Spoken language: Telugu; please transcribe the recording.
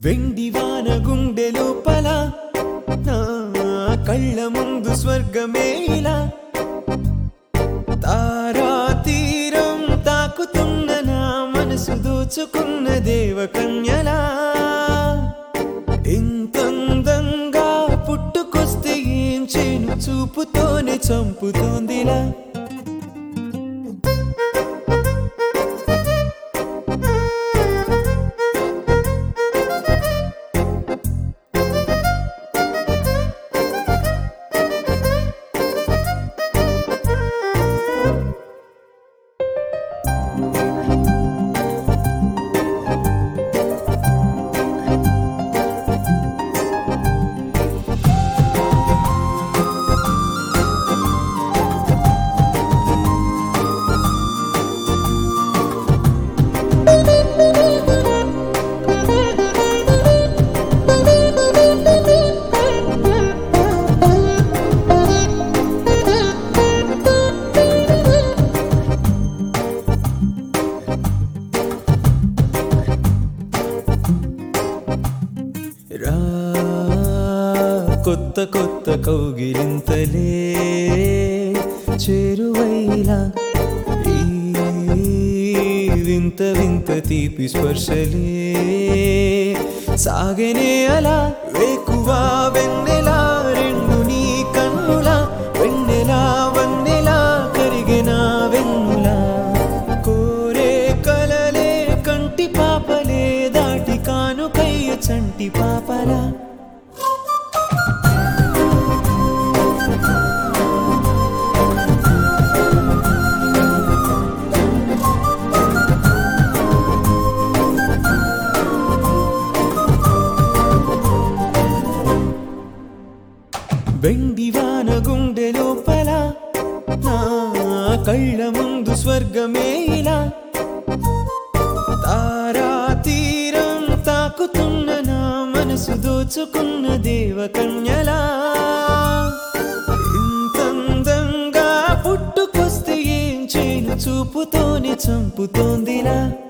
వెండి వాన గుండె లోపల నా కళ్ళ ముందు స్వర్గమే ఇలా తారా తీరం తాకుతున్న నా మనసు దోచుకున్న దేవకన్యలా ఇంతందంగా పుట్టుకొస్తే ఏం చేను చూపుతోనే చంపుతోందిలా రా కొత్త కొత్త కౌగిలింతలే చేరువైలా ఈ వింత వింత తీపి స్పర్శలే సాగనే అలా వేకువా వెన్నెలా రెండు నీ కన్నులా వెన్నెలా వన్నెలా కరిగిన వెన్నులా కోరే కలలే కంటి పాపలే దాటి కానుకయ్య చంటి పాపలా వెండి వాన గుండె లోపల నా కళ్ళ ముందు స్వర్గమే ఇలా తారా తీరం తాకుతున్న నా మనసు దోచుకున్న దేవకన్యలా ఇంతందంగా పుట్టుకొస్తే ఏం చేయను చూపుతోనే చంపుతోందిలా